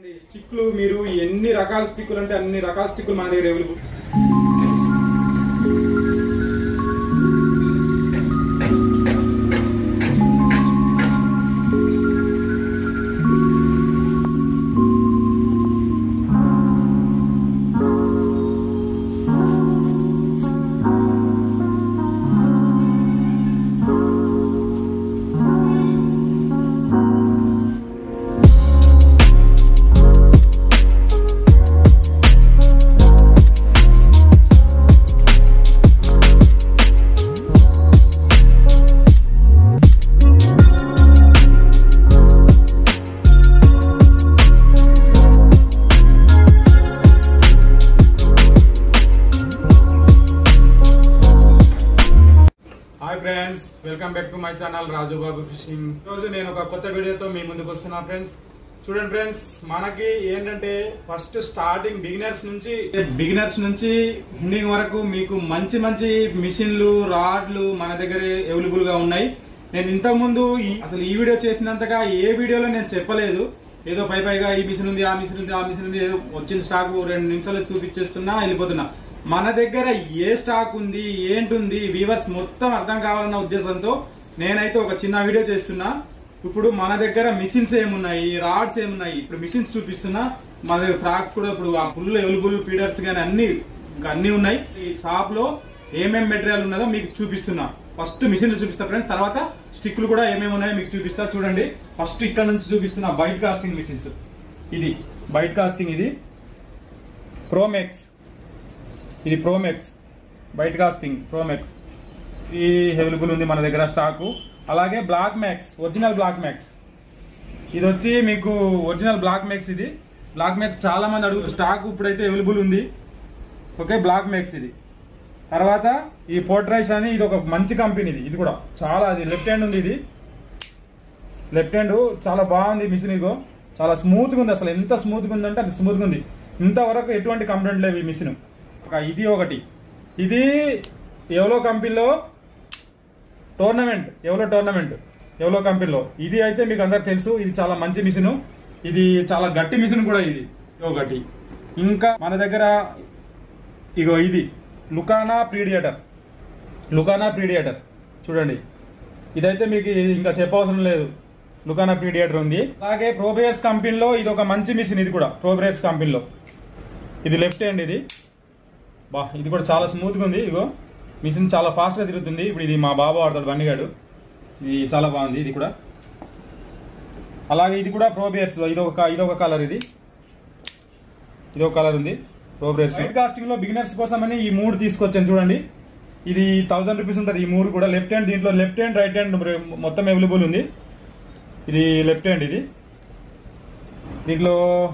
చూడండి స్టిక్లు మీరు ఎన్ని రకాల స్టిక్లు అంటే అన్ని రకాల స్టిక్లు మన దగ్గర available hi friends welcome back to my channel Raju Babu fishing రోజు నేను ఒక కొత్త వీడియోతో మీ ముందుకు వస్తున్నా ఫ్రెండ్స్ చూడండి ఫ్రెండ్స్ మనకి ఏంటంటే ఫస్ట్ స్టార్టింగ్ బిగినర్స్ నుంచి బిగినర్స్ నుంచి ఎండింగ్ వరకు మీకు మంచి మంచి మిషన్లు రాడ్లు మన దగ్గర అవైలబుల్ గా ఉన్నాయి నేను ఇంతకు ముందు ఈ- అసలు ఈ వీడియో చేసినంతగా ఏ వీడియోలో నేను చెప్పలేదు ఏదో పై పైగా ఈ మిషన్ ఉంది ఆ మిషన్ ఉంది ఆ మిషన్ ఉంది ఏదో వచ్చిన స్టాక్ రెండు నిమిషాలు చూపించేస్తున్నా వెళ్ళిపోతున్నా మన దగ్గర ఏ స్టాక్ ఉంది ఏంటుంది వీవర్స్ మొత్తం అర్థం కావాలన్న ఉద్దేశంతో నేనైతే ఒక చిన్న వీడియో చేస్తున్నా ఇప్పుడు మన దగ్గర మిషన్స్ ఏమున్నాయి రాడ్స్ ఏమున్నాయి ఇప్పుడు మిషన్స్ చూపిస్తున్నా మన దగ్గర ఫ్రాక్స్ కూడా ఇప్పుడు ఆ ఫుల్ అవైలబుల్ ఫీడర్స్ కానీ అన్ని ఇంకా అన్ని ఉన్నాయి ఈ షాప్ లో ఏమేం మెటీరియల్ ఉన్నదో మీకు చూపిస్తున్నా ఫస్ట్ మిషన్లు చూపిస్తా ఫ్రెండ్స్ తర్వాత స్టిక్లు కూడా ఏమేమి ఉన్నాయో మీకు చూపిస్తా చూడండి ఫస్ట్ ఇక్కడ నుంచి చూపిస్తున్నా బైట్ కాస్టింగ్ మిషన్స్ ఇది బైట్ కాస్టింగ్ ఇది ప్రోమెక్స్ ఇది ప్రోమెక్స్ బైట్ కాస్టింగ్ ప్రోమెక్స్ ఇది అవైలబుల్ ఉంది మన దగ్గర స్టాకు అలాగే Black Max original Black Max ఇది వచ్చి మీకు ఒరిజినల్ బ్లాక్ మ్యాక్స్ ఇది బ్లాక్ మ్యాక్స్ చాలా మంది అడుగు స్టాక్ ఇప్పుడైతే అవైలబుల్ ఉంది ఓకే బ్లాక్ మ్యాక్స్ ఇది తర్వాత ఈ పోర్ట్రైస్ అని ఇది ఒక మంచి కంపెనీ ఇది ఇది కూడా చాలా అది లెఫ్ట్ హ్యాండ్ ఉంది ఇది లెఫ్ట్ హ్యాండ్ చాలా బాగుంది మిషన్ ఇగో చాలా స్మూత్ గా ఉంది అసలు ఎంత స్మూత్ గా ఉందంటే అది స్మూత్ గా ఉంది ఇంతవరకు ఎటువంటి కంప్లైంట్ లేవు ఈ మిషన్ ఒక ఇది ఒకటి ఇది ఎవలో కంపెనీలో టోర్నమెంట్ ఎవలో టోర్నమెంట్ ఎవలో కంపెనీలో ఇది అయితే మీకు అందరికి తెలుసు ఇది చాలా మంచి మిషన్ ఇది చాలా గట్టి మిషన్ కూడా ఇది ఒకటి ఇంకా మన దగ్గర ఇగో ఇది లుకానా ప్రీడియేటర్ లుకానా ప్రీడియేటర్ చూడండి ఇదైతే మీకు ఇంకా చెప్పవసరం లేదు లుకానా ప్రీడియేటర్ ఉంది అలాగే ప్రోబ్రియర్స్ కంపెనీలో ఇది ఒక మంచి మిషన్ ఇది కూడా ప్రోబ్రియర్స్ కంపెనీలో ఇది లెఫ్ట్ హ్యాండ్ ఇది బా ఇది కూడా చాలా స్మూత్గా ఉంది ఇగో మిషన్ చాలా ఫాస్ట్గా తిరుగుతుంది ఇప్పుడు ఇది మా బాబు ఆడతాడు బండిగాడు ఇది చాలా బాగుంది ఇది కూడా అలాగే ఇది కూడా ప్రోబియర్స్ లో ఇది ఒక ఇది ఒక కలర్ ఇది ఇది ఒక కలర్ ఉంది ప్రోబియర్స్ వైట్ కాస్టింగ్ లో బిగినర్స్ కోసం అని ఈ మూడు తీసుకొచ్చాను చూడండి ఇది థౌసండ్ రూపీస్ ఉంటుంది ఈ మూడు కూడా లెఫ్ట్ హ్యాండ్ దీంట్లో లెఫ్ట్ హ్యాండ్ రైట్ హ్యాండ్ మొత్తం అవైలబుల్ ఉంది ఇది లెఫ్ట్ హ్యాండ్ ఇది దీంట్లో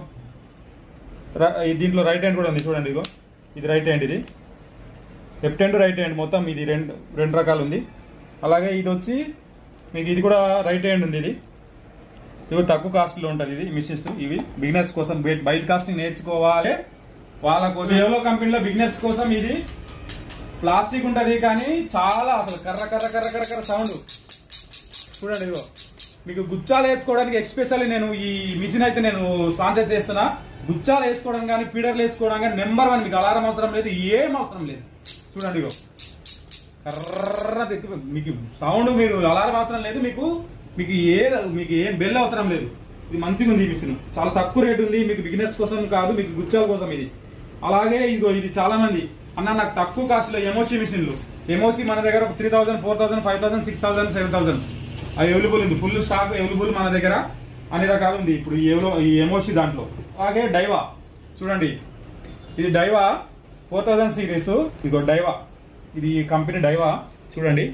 ర- ఈ దీంట్లో రైట్ హ్యాండ్ కూడా ఉంది చూడండి ఇగో ఇది రైట్ హ్యాండ్ ఇది లెఫ్ట్ హ్యాండ్ రైట్ హ్యాండ్ మొత్తం ఇది రెండు రెండు రకాలు ఉంది అలాగే ఇది వచ్చి మీకు ఇది కూడా రైట్ హ్యాండ్ ఉంది ఇది ఇవి తక్కువ కాస్ట్లో ఉంటుంది ఇది మిషన్స్ ఇవి బిగినర్స్ కోసం బయట- బయట కాస్టింగ్ నేర్చుకోవాలి వాళ్ళ కోసం ఎవరో కంపెనీలో బిగినర్స్ కోసం ఇది ప్లాస్టిక్ ఉంటుంది కానీ చాలా అసలు కర్ర కర్ర కర్ర కర్ర కర్ర సౌండ్ చూడండి ఇదిగో మీకు గుచ్చాలు వేసుకోవడానికి ఎక్స్పెషల్లీ నేను ఈ మిషన్ అయితే నేను స్పాన్సర్ చేస్తున్నా గుచ్చాలు వేసుకోవడం కానీ పీడర్లు వేసుకోవడం కానీ నెంబర్ వన్ మీకు అలారం అవసరం లేదు ఏం అవసరం లేదు చూడండి ఇగో కర్ర తిట్టు మీకు సౌండ్ మీరు అలారం అవసరం లేదు మీకు మీకు ఏ మీకు ఏ బెల్ అవసరం లేదు ఇది మంచిగా ఉంది ఈ మిషన్ చాలా తక్కువ రేట్ ఉంది మీకు బిగినర్స్ కోసం కాదు మీకు గుచ్చాల కోసం ఇది అలాగే ఇదిగో ఇది చాలా మంది అన్న నాకు తక్కువ కాస్ట్ లో ఎమోసీ మిషన్లు ఎమోసీ మన దగ్గర three thousand four thousand five thousand six thousand seven thousand అవి అవైలబుల్ ఉంది ఫుల్ స్టాక్ అవైలబుల్ మన దగ్గర అన్ని రకాలు ఉంది ఇప్పుడు ఈ ఎవరో ఈ ఎమోసీ దాంట్లో అలాగే డైవా చూడండి ఇది డైవా ఫోర్ థౌసండ్ సిరీస్ ఇదిగో డైవా ఇది కంపెనీ డైవా చూడండి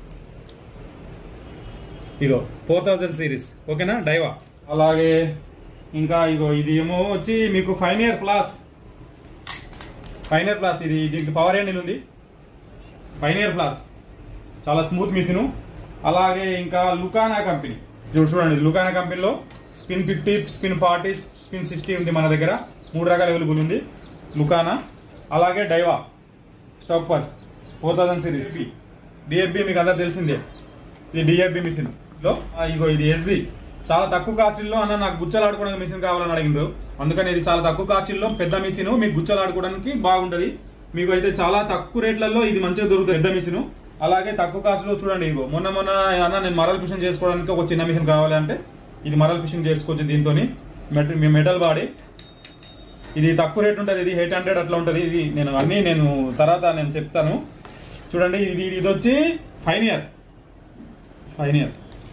ఇగో ఫోర్ థౌజండ్ సిరీస్ ఓకేనా డైవా అలాగే ఇంకా ఇగో ఇది ఏమో వచ్చి మీకు ఫైన్ ఇయర్ ప్లాస్ ఫైన్ ఇయర్ ప్లాస్ ఇది దీనికి పవర్ హ్యాండిల్ ఉంది ఫైన్ ఇయర్ ప్లాస్ చాలా స్మూత్ మిషన్ అలాగే ఇంకా లుకానా కంపెనీ చూడు చూడండి లుకానా కంపెనీలో spin fifty spin forty spin sixty ఉంది మన దగ్గర మూడు రకాల అవైలబుల్ ఉంది లుకానా అలాగే Daiwa stoppers four thousand series DFB మీకు అందరు తెలిసిందే ఇది డిఎఫ్బి మిషన్ లో ఆ, ఇగో ఇది ఎస్జి చాలా తక్కువ కాస్ట్లో అన్న నాకు గుచ్చలు ఆడుకోవడానికి మిషన్ కావాలని అడిగిండ్రు అందుకని ఇది చాలా తక్కువ కాస్ట్లో పెద్ద మిషన్ మీకు గుచ్చలు ఆడుకోవడానికి బాగుంటది మీకు అయితే చాలా తక్కువ రేట్లలో ఇది మంచిగా దొరుకుతుంది పెద్ద మిషన్ అలాగే తక్కువ కాస్ట్లో చూడండి ఇగో మొన్న మొన్న అన్న నేను మరల్ ఫిషింగ్ చేసుకోవడానికి ఒక చిన్న మిషన్ కావాలి అంటే ఇది మరల్ ఫిషింగ్ చేసుకోవచ్చు దీంతో మెటల్ బాడీ ఇది తక్కువ రేట్ ఉంటుంది ఇది ఎయిట్ హండ్రెడ్ అట్లా ఉంటుంది ఇది నేను అన్నీ నేను తర్వాత నేను చెప్తాను చూడండి ఇది ఇది వచ్చి ఫైన్ ఇయర్ ఫైన్ ఇయర్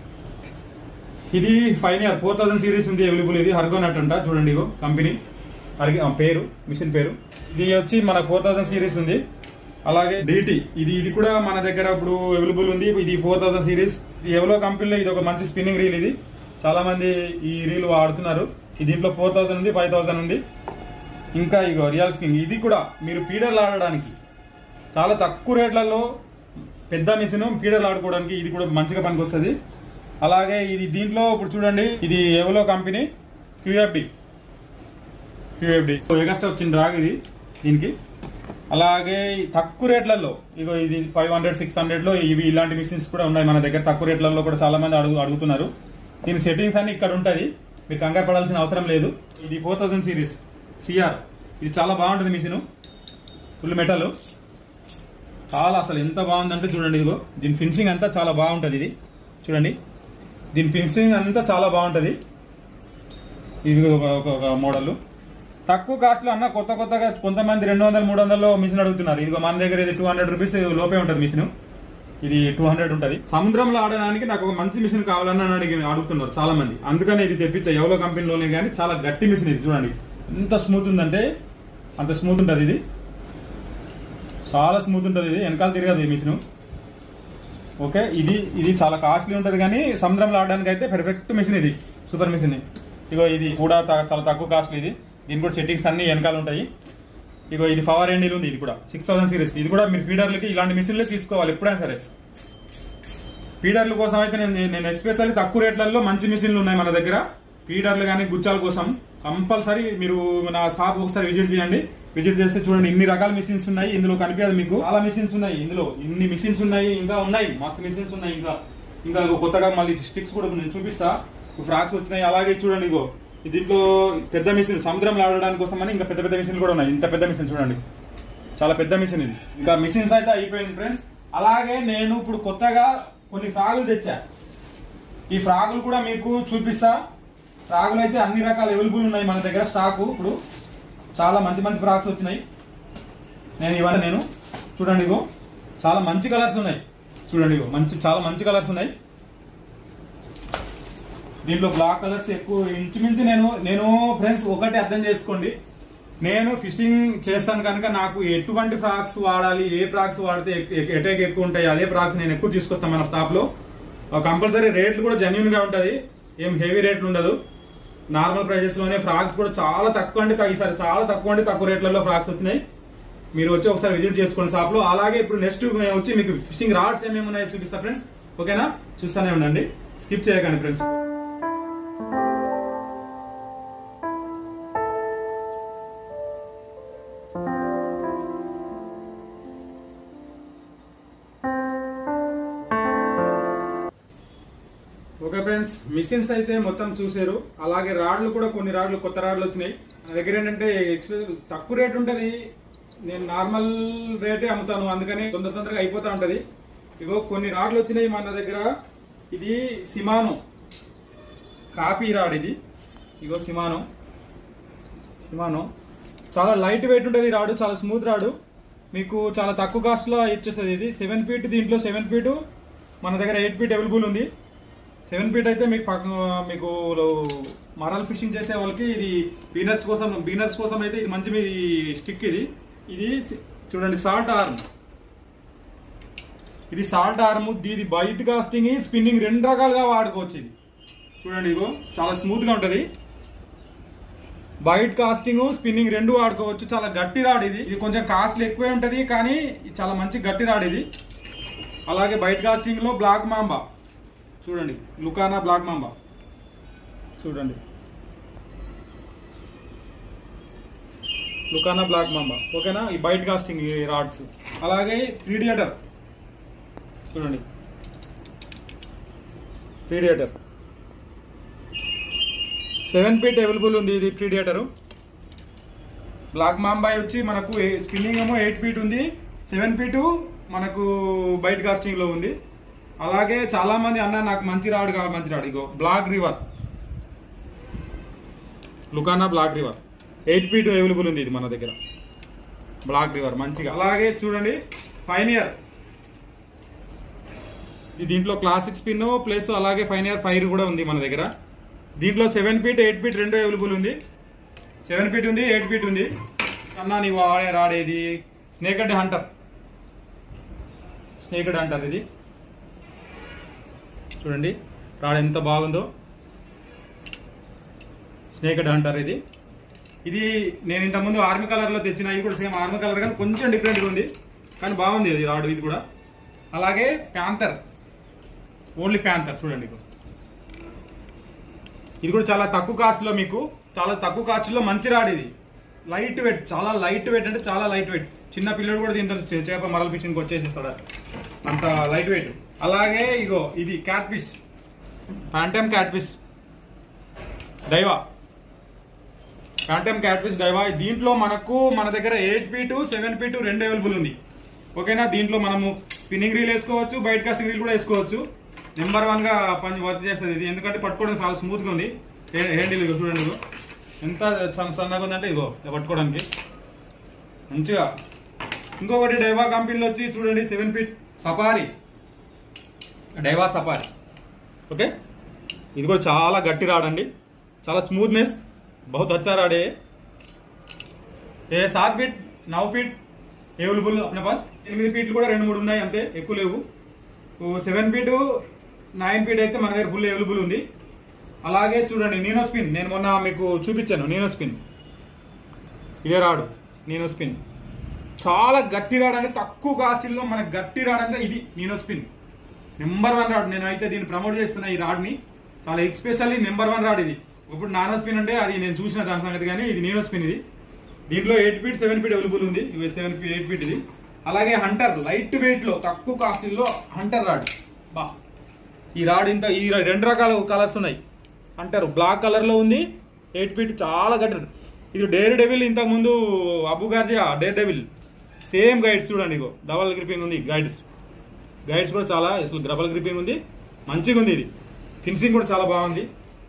ఇది ఫైన్ ఇయర్ ఫోర్ థౌసండ్ సిరీస్ ఉంది అవైలబుల్ ఇది హర్గోనట్ అంట చూడండి ఇగో కంపెనీ హర్గి ఆ, పేరు మిషన్ పేరు ఇది వచ్చి మన ఫోర్ థౌసండ్ సిరీస్ ఉంది అలాగే డిటి ఇది ఇది కూడా మన దగ్గర ఇప్పుడు అవైలబుల్ ఉంది ఇది ఫోర్ థౌసండ్ సిరీస్ ఇది ఎవరో కంపెనీలో ఇది ఒక మంచి స్పిన్నింగ్ రీల్ ఇది చాలా మంది ఈ రీల్ వాడుతున్నారు ఇది దీంట్లో ఫోర్ థౌసండ్ ఉంది ఫైవ్ థౌసండ్ ఉంది ఇంకా ఇగో రియల్ స్కింగ్ ఇది కూడా మీరు పీడర్లు ఆడడానికి చాలా తక్కువ రేట్లలో పెద్ద మిషన్ పీడర్లు ఆడుకోవడానికి ఇది కూడా మంచిగా పనికొస్తుంది అలాగే ఇది దీంట్లో ఇప్పుడు చూడండి ఇది ఎవలో కంపెనీ క్యూఎఫ్డి క్యూఎఫ్డి ఎగస్ట్రా వచ్చింది రాగ్ ఇది దీనికి అలాగే ఈ తక్కువ రేట్లలో ఇగో ఇది ఫైవ్ హండ్రెడ్ సిక్స్ హండ్రెడ్లో ఇవి ఇలాంటి మిషన్స్ కూడా ఉన్నాయి మన దగ్గర తక్కువ రేట్లలో కూడా చాలా మంది అడుగు అడుగుతున్నారు దీని సెట్టింగ్స్ అన్ని ఇక్కడ ఉంటుంది మీరు కంగారు పడాల్సిన అవసరం లేదు ఇది ఫోర్ థౌసండ్ సిరీస్ సిఆర్ ఇది చాలా బాగుంటుంది మిషన్ ఫుల్ మెటల్ చాలా అసలు ఎంత బాగుందంటే చూడండి ఇదిగో దీని ఫినిషింగ్ అంతా చాలా బాగుంటుంది ఇది చూడండి దీని ఫినిషింగ్ అంతా చాలా బాగుంటుంది ఇది ఒక ఒక- ఒక మోడల్ తక్కువ కాస్ట్లో అన్న కొత్త కొత్తగా కొంతమంది రెండు వందలు మూడు వందలు మిషన్ అడుగుతున్నారు ఇదిగో మన దగ్గర ఇది టూ హండ్రెడ్ రూపీస్ లోపే ఉంటుంది మిషన్ ఇది టూ హండ్రెడ్ ఉంటుంది సముద్రంలో ఆడడానికి నాకు ఒక మంచి మిషన్ కావాలని అని అడిగి అడుగుతున్నారు చాలా మంది అందుకని ఇది తెప్పించా ఎవరో కంపెనీలోనే కానీ చాలా గట్టి మిషన్ ఇది చూడండి ఎంత స్మూత్ ఉందంటే అంత స్మూత్ ఉంటుంది ఇది చాలా స్మూత్ ఉంటుంది ఇది వెనకాల తిరగదు ఈ మిషన్ ఓకే ఇది ఇది చాలా కాస్ట్లీ ఉంటుంది కానీ సముద్రంలో ఆడడానికి అయితే పర్ఫెక్ట్ మిషన్ ఇది సూపర్ మిషన్ ఇగో ఇది కూడా త- చాలా తక్కువ కాస్ట్లీ ఇది దీని కూడా సెట్టింగ్స్ అన్ని వెనకాల ఉంటాయి ఇగో ఇది పవర్ ఎండిల్ ఉంది ఇది కూడా సిక్స్ థౌసండ్ సిరీస్ ఇది కూడా మీరు ఫీడర్లకి ఇలాంటి మిషన్లే తీసుకోవాలి ఎప్పుడైనా సరే ఫీడర్ల కోసం అయితే నేను నేను ఎక్స్పెషల్లీ తక్కువ రేట్లలో మంచి మిషన్లు ఉన్నాయి మన దగ్గర ఫీడర్లు కానీ గుచ్చాల కోసం కంపల్సరీ మీరు నా షాప్ ఒకసారి విజిట్ చేయండి విజిట్ చేస్తే చూడండి ఇన్ని రకాల మిషన్స్ ఉన్నాయి ఇందులో కనిపించదు మీకు చాలా మిషన్స్ ఉన్నాయి ఇందులో ఇన్ని మిషన్స్ ఉన్నాయి ఇంకా ఉన్నాయి మస్తు మిషన్స్ ఉన్నాయి ఇంకా ఇంకా ఇగో కొత్తగా మళ్ళీ స్టిక్స్ కూడా నేను చూపిస్తా ఫ్రాక్స్ వచ్చినాయి అలాగే చూడండి ఇగో దీంట్లో పెద్ద మిషన్ సముద్రంలో ఆడడానికి కోసం అని ఇంకా పెద్ద పెద్ద మిషన్లు కూడా ఉన్నాయి ఇంత పెద్ద మిషన్ చూడండి చాలా పెద్ద మిషన్ ఇది ఇంకా మిషన్స్ అయితే అయిపోయింది ఫ్రెండ్స్ అలాగే నేను ఇప్పుడు కొత్తగా కొన్ని ఫ్రాగులు తెచ్చా ఈ ఫ్రాగులు కూడా మీకు చూపిస్తా ఫ్రాగులు అయితే అన్ని రకాల అవైలబుల్ ఉన్నాయి మన దగ్గర స్టాకు ఇప్పుడు చాలా మంచి మంచి ఫ్రాక్స్ వచ్చినాయి నేను ఇవాళ నేను చూడండి ఇగో చాలా మంచి కలర్స్ ఉన్నాయి చూడండి ఇగో మంచి చాలా మంచి కలర్స్ ఉన్నాయి దీంట్లో బ్లాక్ కలర్స్ ఎక్కువ ఇంచుమించు నేను నేను ఫ్రెండ్స్ ఒకటి అర్థం చేసుకోండి నేను ఫిషింగ్ చేస్తాను కనుక నాకు ఎటువంటి ఫ్రాక్స్ వాడాలి ఏ ఫ్రాక్స్ వాడితే ఎటేక్ ఎక్కువ ఉంటాయి అదే ఫ్రాక్స్ నేను ఎక్కువ తీసుకొస్తాను మన షాప్ లో కంపల్సరీ రేట్లు కూడా జెన్యున్ గా ఉంటది ఏం హెవీ రేట్లు ఉండదు నార్మల్ ప్రైజెస్ లోనే ఫ్రాక్స్ కూడా చాలా తక్కువ అంటే తగ్గి- ఈసారి చాలా తక్కువ అంటే తక్కువ రేట్లలో ఫ్రాక్స్ వచ్చినాయి మీరు వచ్చి ఒకసారి విజిట్ చేసుకోండి షాప్ లో అలాగే ఇప్పుడు నెక్స్ట్ వచ్చి మీకు ఫిషింగ్ రాడ్స్ ఏమేమి ఉన్నాయో చూపిస్తా ఫ్రెండ్స్ ఓకేనా చూస్తానే ఉండండి స్కిప్ చేయకండి ఫ్రెండ్స్ ఓకే ఫ్రెండ్స్ మిషన్స్ అయితే మొత్తం చూసారు అలాగే రాడ్లు కూడా కొన్ని రాడ్లు కొత్త రాడ్లు వచ్చినాయి నా దగ్గర ఏంటంటే ఎక్స్పెన్స్ తక్కువ రేట్ ఉంటుంది నేను నార్మల్ రేటే అమ్ముతాను అందుకని తొందర తొందరగా అయిపోతా ఉంటది ఇగో కొన్ని రాడ్లు వచ్చినాయి మన దగ్గర ఇది సిమానో కాపీ రాడ్ ఇది ఇగో సిమానో సిమానో చాలా లైట్ వెయిట్ ఉంటుంది ఈ రాడు చాలా స్మూత్ రాడు మీకు చాలా తక్కువ కాస్ట్లో ఇచ్చేస్తుంది ఇది సెవెన్ ఫీట్ దీంట్లో సెవెన్ ఫీట్ మన దగ్గర ఎయిట్ ఫీట్ అవైలబుల్ ఉంది సెవెన్ ఫీట్ అయితే మీకు పక్క మీకు మరల్ ఫిషింగ్ చేసే వాళ్ళకి ఇది బీనర్స్ కోసం బీనర్స్ కోసం అయితే ఇది మంచి మీ స్టిక్ ఇది ఇది సి- చూడండి సాల్ట్ ఆర్మ్ ఇది సాల్ట్ ఆర్మ్ ఇది బైట్ కాస్టింగ్ స్పిన్నింగ్ రెండు రకాలుగా వాడుకోవచ్చు ఇది చూడండి ఇగో చాలా స్మూత్ గా ఉంటది బైట్ కాస్టింగ్ స్పిన్నింగ్ రెండు వాడుకోవచ్చు చాలా గట్టి రాడ్ ఇది ఇది కొంచెం కాస్ట్లీ ఎక్కువే ఉంటది కానీ ఇది చాలా మంచి గట్టి రాడ్ ఇది అలాగే బైట్ కాస్టింగ్ లో బ్లాక్ మాంబా చూడండి లుకానా బ్లాక్ మాంబా చూడండి లుకానా బ్లాక్ మాంబా ఓకేనా ఈ బైట్ కాస్టింగ్ ఈ రాడ్స్ అలాగే ప్రీడియేటర్ చూడండి ప్రీడియేటర్ సెవెన్ ఫీట్ అవైలబుల్ ఉంది ఇది ప్రీడియేటర్ బ్లాక్ మాంబాయ్ వచ్చి మనకు స్పిన్నింగ్ ఏమో ఎయిట్ ఫీట్ ఉంది సెవెన్ ఫీట్ మనకు బయట కాస్టింగ్ లో ఉంది అలాగే చాలా మంది అన్న నాకు మంచి రాడు కావాలి మంచి రాడు ఇగో బ్లాక్ రివర్ లుకానా black river eight feet available ఉంది ఇది మన దగ్గర బ్లాక్ రివర్ మంచిగా అలాగే చూడండి ఫైన్ ఇయర్ ఇది దీంట్లో క్లాసిక్ స్పిన్ ప్లస్ అలాగే ఫైన్ ఇయర్ ఫైర్ కూడా ఉంది మన దగ్గర దీంట్లో సెవెన్ ఫీట్ ఎయిట్ ఫీట్ రెండు అవైలబుల్ ఉంది సెవెన్ ఫీట్ ఉంది ఎయిట్ ఫీట్ ఉంది అన్నా నీవు ఆడే రాడేది స్నేకడ్ హంటర్ స్నేకడ్ హంటర్ ఇది చూడండి రాడ్ ఎంత బాగుందో స్నేకడ్ హంటర్ ఇది ఇది నేను ఇంతకుముందు ఆర్మీ కలర్లో తెచ్చిన ఇది కూడా సేమ్ ఆర్మీ కలర్ కానీ కొంచెం డిఫరెంట్గా ఉంది కానీ బాగుంది ఇది రాడు ఇది కూడా అలాగే ప్యాంతర్ ఓన్లీ ప్యాంతర్ చూడండి ఇగో. ఇది కూడా చాలా తక్కువ కాస్ట్లో మీకు చాలా తక్కువ కాస్ట్లో మంచి రాడు ఇది లైట్ వెయిట్ చాలా లైట్ వెయిట్ అంటే చాలా లైట్ వెయిట్ చిన్న పిల్లడు కూడా దీంతో చే- చేప మరల ఫిషింగ్కి వచ్చేసేస్తాడు అంత లైట్ వెయిట్ అలాగే ఇగో ఇది catfish phantom catfish Daiwa phantom catfish Daiwa దీంట్లో మనకు మన దగ్గర ఎయిట్ ఫీట్ సెవెన్ ఫీట్ రెండు అవైలబుల్ ఉంది ఓకేనా దీంట్లో మనము స్పిన్నింగ్ రీల్ వేసుకోవచ్చు బయట కాస్టింగ్ రీల్ కూడా వేసుకోవచ్చు నెంబర్ వన్ గా పని వర్క్ చేస్తుంది ఇది ఎందుకంటే పట్టుకోవడం చాలా స్మూత్ గా ఉంది హే- హ్యాండిల్ ఇగో చూడండి ఇగో ఎంత సన్న- సన్నగా ఉందంటే ఇగో ఇలా పట్టుకోవడానికి మంచిగా ఇంకొకటి డైవా కంపెనీలో వచ్చి చూడండి seven feet safari Daiwa safari okay ఇది కూడా చాలా గట్టి రాడండి చాలా స్మూత్నెస్ बहुत अच्छा राड है ये सात फीट नौ फीट అవైలబుల్ अपने पास ఎనిమిది ఫీట్లు కూడా రెండు మూడు ఉన్నాయి అంతే ఎక్కువ లేవు సెవెన్ ఫీట్ నైన్ ఫీట్ అయితే మన దగ్గర ఫుల్ అవైలబుల్ ఉంది అలాగే చూడండి నీనో స్పిన్ నేను మొన్న మీకు చూపించాను నీనో స్పిన్ ఇదే రాడు నీనో స్పిన్ చాలా గట్టి రాడ్ అంటే తక్కువ కాస్టిల్లో మనకు గట్టి రాడ్ అంటే ఇది Nino spin number one rod నేను అయితే దీన్ని ప్రమోట్ చేస్తున్నా ఈ రాడ్ని చాలా ఎక్స్పెషల్లీ నెంబర్ వన్ రాడ్ ఇది ఇప్పుడు నానో స్పిన్ అంటే అది నేను చూసిన దాని సంగతి కానీ ఇది నీనో స్పిన్ ఇది దీంట్లో eight feet seven feet available ఉంది ఇవి సెవెన్ ఫీట్ ఎయిట్ ఫీట్ ఇది అలాగే హంటర్ లైట్ వెయిట్ లో తక్కువ కాస్టిల్లో హంటర్ రాడ్ బా ఈ రాడ్ ఇంత ఈ రా- రెండు రకాల కలర్స్ ఉన్నాయి అంటారు బ్లాక్ కలర్ లో ఉంది ఎయిట్ ఫీట్ చాలా గట్టి ఇది డేర్ డెవిల్ ఇంతకు ముందు Abu Garcia dare devil same guides చూడండి ఇగో డబల్ గ్రిపింగ్ ఉంది గైడ్స్ గైడ్స్ కూడా చాలా అసలు డబల్ గ్రిపింగ్ ఉంది మంచిగా ఉంది ఇది ఫినిషింగ్ కూడా చాలా బాగుంది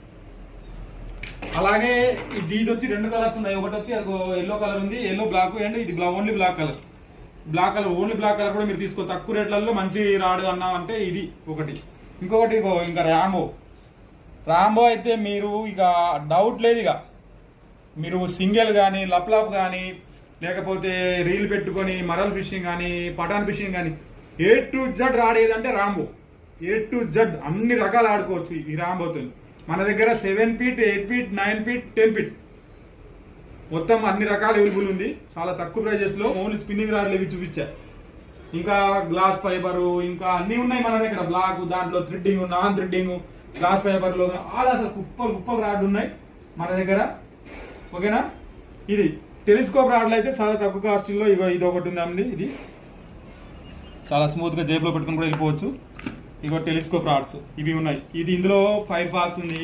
అలాగే ఇది ఇది వచ్చి రెండు కలర్స్ ఉన్నాయి ఒకటి వచ్చి అది ఎల్లో కలర్ ఉంది ఎల్లో బ్లాక్ అండ్ ఇది only black colour black colour only black colour కూడా మీరు తీసుకో తక్కువ రేట్లలో మంచి రాడు అన్నా అంటే ఇది ఒకటి ఇంకొకటి ఇగో ఇంకా రాంబో రాంబో అయితే మీరు ఇక డౌట్ లేదు ఇక మీరు సింగిల్ కానీ లప్లాప్ కానీ లేకపోతే రీల్ పెట్టుకొని మరల్ ఫిషింగ్ కానీ పటాన్ ఫిషింగ్ కానీ ఏ టు జడ్ రాడేదంటే రాంబో ఏ టు జడ్ అన్ని రకాలు ఆడుకోవచ్చు ఈ రాంబోతో మన దగ్గర seven feet eight feet nine feet ten feet మొత్తం అన్ని రకాల అవైలబుల్ ఉంది చాలా తక్కువ ప్రైజెస్ లో ఓన్లీ స్పిన్నింగ్ రాడ్లు ఇవి చూపించా ఇంకా గ్లాస్ ఫైబర్ ఇంకా అన్ని ఉన్నాయి మన దగ్గర బ్లాక్ దాంట్లో threading non threading glass fibre లో ఆల్ అసలు కుప్పలు కుప్పలు రాడ్లు ఉన్నాయి మన దగ్గర ఓకేనా ఇది టెలిస్కోప్ రాడ్లు అయితే చాలా తక్కువ కాస్ట్ లో ఇగో ఇది ఒకటి ఉందండి ఇది చాలా స్మూత్ గా జేబులో పెట్టుకుని కూడా వెళ్ళిపోవచ్చు ఇగో టెలిస్కోప్ రాడ్స్ ఇవి ఉన్నాయి ఇది ఇందులో ఫైర్ ఫాక్స్ ఉంది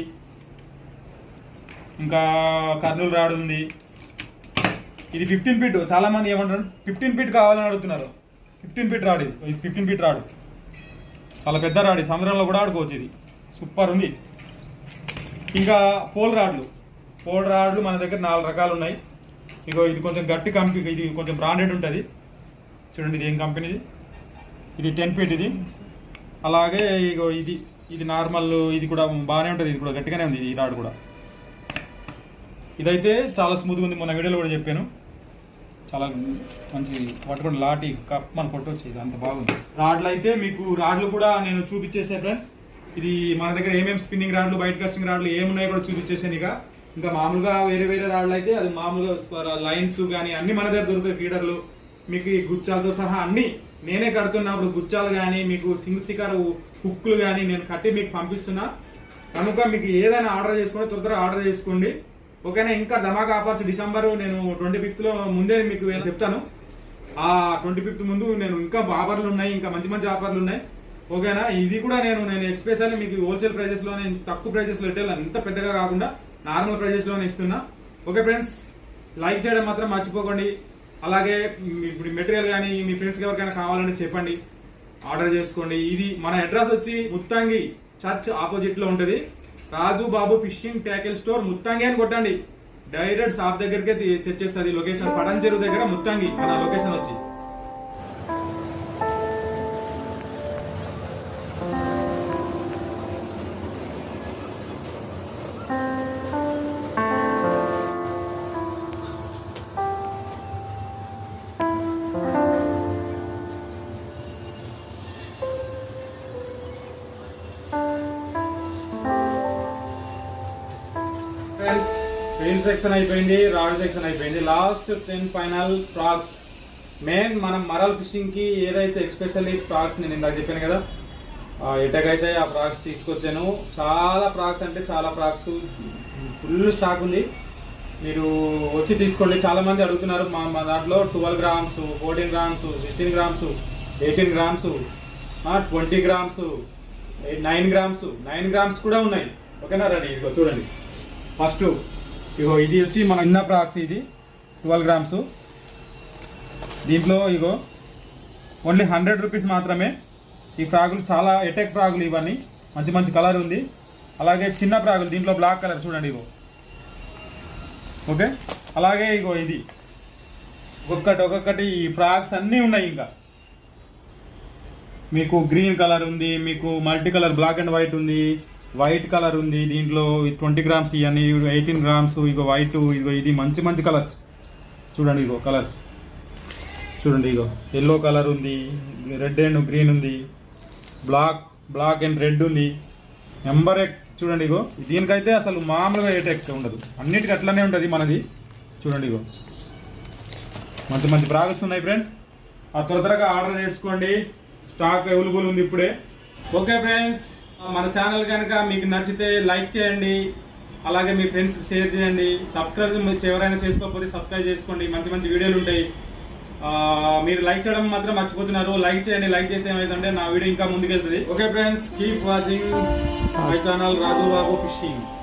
ఇంకా కర్నూలు రాడ్ ఉంది ఇది ఫిఫ్టీన్ ఫీట్ చాలా మంది ఏమంటారు ఫిఫ్టీన్ ఫీట్ కావాలని అడుగుతున్నారు ఫిఫ్టీన్ ఫీట్ రాడు ఇది ఇది ఫిఫ్టీన్ ఫీట్ రాడు చాలా పెద్ద రాడు ఇది. సముద్రంలో కూడా ఆడుకోవచ్చు ఇది సూపర్ ఉంది ఇంకా పోల్ రాడ్లు పోల్ రాడ్లు మన దగ్గర నాలుగు రకాలు ఉన్నాయి ఇగో ఇది కొంచెం గట్టి కంపెనీ ఇది కొంచెం బ్రాండెడ్ ఉంటుంది చూడండి ఇది ఏం కంపెనీది ఇది టెన్ ఫీట్ ఇది అలాగే ఇగో ఇది ఇది నార్మల్ ఇది కూడా బాగానే ఉంటుంది ఇది కూడా గట్టిగానే ఉంది ఈ రాడ్ కూడా ఇదైతే చాలా స్మూత్గా ఉంది మొన్న వీడియోలో కూడా చెప్పాను చాలా మంచి పట్టుకోండి లాటి కప్ మన కొట్టవచ్చు ఇది అంత బాగుంది రాడ్లు అయితే మీకు రాడ్లు కూడా నేను చూపించేసే ఫ్రెండ్స్ ఇది మన దగ్గర ఏమేమి స్పిన్నింగ్ రాడ్లు బయట కస్టింగ్ రాడ్లు ఏమున్నాయో కూడా చూపించేసాను ఇక ఇంకా మామూలుగా వేరే వేరే రాడ్లు అయితే అది మామూలుగా లైన్స్ కానీ అన్ని మన దగ్గర దొరుకుతాయి ఫీడర్లు మీకు ఈ గుచ్చాలతో సహా అన్ని నేనే కడుతున్నప్పుడు గుచ్చాలు కానీ మీకు సింగ్ శిఖర్ హుక్కులు కానీ నేను కట్టి మీకు పంపిస్తున్నా కనుక మీకు ఏదైనా ఆర్డర్ చేసుకోండి త్వర త్వరగా ఆర్డర్ చేసుకోండి ఓకేనా ఇంకా ధమాకా ఆఫర్స్ డిసెంబర్ నేను ట్వంటీ ఫిఫ్త్ లో ముందే మీకు చెప్తాను ఆ ట్వంటీ ఫిఫ్త్ ముందు నేను ఇంకా ఆఫర్లు ఉన్నాయి ఇంకా మంచి మంచి ఆఫర్లు ఉన్నాయి ఓకేనా ఇది కూడా నేను నేను ఎక్స్పెషల్లీ మీకు హోల్సేల్ ప్రైజెస్ లో నేను తక్కువ ప్రైజెస్ లో రిటైల్ అంత పెద్దగా కాకుండా నార్మల్ ప్రైజెస్ లోనే ఇస్తున్నా ఓకే ఫ్రెండ్స్ లైక్ చేయడం మాత్రం మర్చిపోకండి అలాగే మీ- ఇప్పుడు మెటీరియల్ కానీ మీ ఫ్రెండ్స్కి ఎవరికైనా కావాలంటే చెప్పండి ఆర్డర్ చేసుకోండి ఇది మన అడ్రస్ వచ్చి ముత్తంగి చర్చ్ ఆపోజిట్ లో ఉంటది Raju Babu fishing tackle store Muttangi అని కొట్టండి డైరెక్ట్ షాప్ దగ్గరికే తె- తెచ్చేస్తుంది లొకేషన్ పటన్ చెరువు దగ్గర ముత్తంగి మన లొకేషన్ వచ్చి ఫ్రెండ్స్ పెయిన్ సెక్షన్ అయిపోయింది రాడ్ సెక్షన్ అయిపోయింది last ten final frogs main మనం మరల్ ఫిషింగ్ కి ఏదైతే ఎక్స్పెషల్లీ ఫ్రాగ్స్ నేను ఇందాక చెప్పాను కదా ఎటకైతే ఆ ఫ్రాగ్స్ తీసుకొచ్చాను చాలా ఫ్రాగ్స్ అంటే చాలా ఫ్రాగ్స్ ఫుల్ స్టాక్ ఉంది మీరు వచ్చి తీసుకోండి చాలా మంది అడుగుతున్నారు మా మా దాంట్లో twelve grams fourteen grams sixteen grams eighteen grams twenty grams nine grams nine grams కూడా ఉన్నాయి ఓకేనా రెడీ ఇదిగో చూడండి ఫస్ట్ ఇగో ఇది వచ్చి మన ఇన్న ఫ్రాక్స్ ఇది ట్వెల్వ్ గ్రామ్స్ దీంట్లో ఇగో ఓన్లీ హండ్రెడ్ రూపీస్ మాత్రమే ఈ ఫ్రాగులు చాలా ఎటెక్ ఫ్రాగులు ఇవన్నీ మంచి మంచి కలర్ ఉంది అలాగే చిన్న ఫ్రాగులు దీంట్లో బ్లాక్ కలర్ చూడండి ఇగో ఓకే అలాగే ఇగో ఇది ఒక్కొక్కటి ఒక్కొక్కటి ఈ ఫ్రాక్స్ అన్నీ ఉన్నాయి ఇంకా మీకు గ్రీన్ కలర్ ఉంది మీకు multi colour black and white ఉంది వైట్ కలర్ ఉంది దీంట్లో ట్వంటీ గ్రామ్స్ ఇవన్నీ ఎయిటీన్ గ్రామ్స్ ఇగో వైట్ ఇగో ఇది మంచి మంచి కలర్స్ చూడండి ఇగో కలర్స్ చూడండి ఇగో ఎల్లో కలర్ ఉంది రెడ్ అండ్ గ్రీన్ ఉంది బ్లాక్ బ్లాక్ అండ్ రెడ్ ఉంది నెంబర్ ఎక్ చూడండి ఇగో దీనికైతే అసలు మామూలుగా ఏటెక్ ఉండదు అన్నిటికీ అట్లనే ఉంటుంది మనది చూడండి ఇగో మంచి మంచి ప్రాడక్ట్స్ ఉన్నాయి ఫ్రెండ్స్ ఆ త్వర త్వరగా ఆర్డర్ చేసుకోండి స్టాక్ అవైలబుల్ ఉంది ఇప్పుడే ఓకే ఫ్రెండ్స్ మన ఛానల్ కనుక మీకు నచ్చితే లైక్ చేయండి అలాగే మీ ఫ్రెండ్స్ షేర్ చేయండి సబ్స్క్రైబ్ మీరు ఎవరైనా చేసుకోకపోతే సబ్స్క్రైబ్ చేసుకోండి మంచి మంచి వీడియోలు ఉంటాయి ఆ, మీరు లైక్ చేయడం మాత్రం మర్చిపోతున్నారు లైక్ చేయండి లైక్ చేస్తే ఏమైందంటే నా వీడియో ఇంకా ముందుకెళ్తుంది okay friends keep watching my channel Raju Babu fishing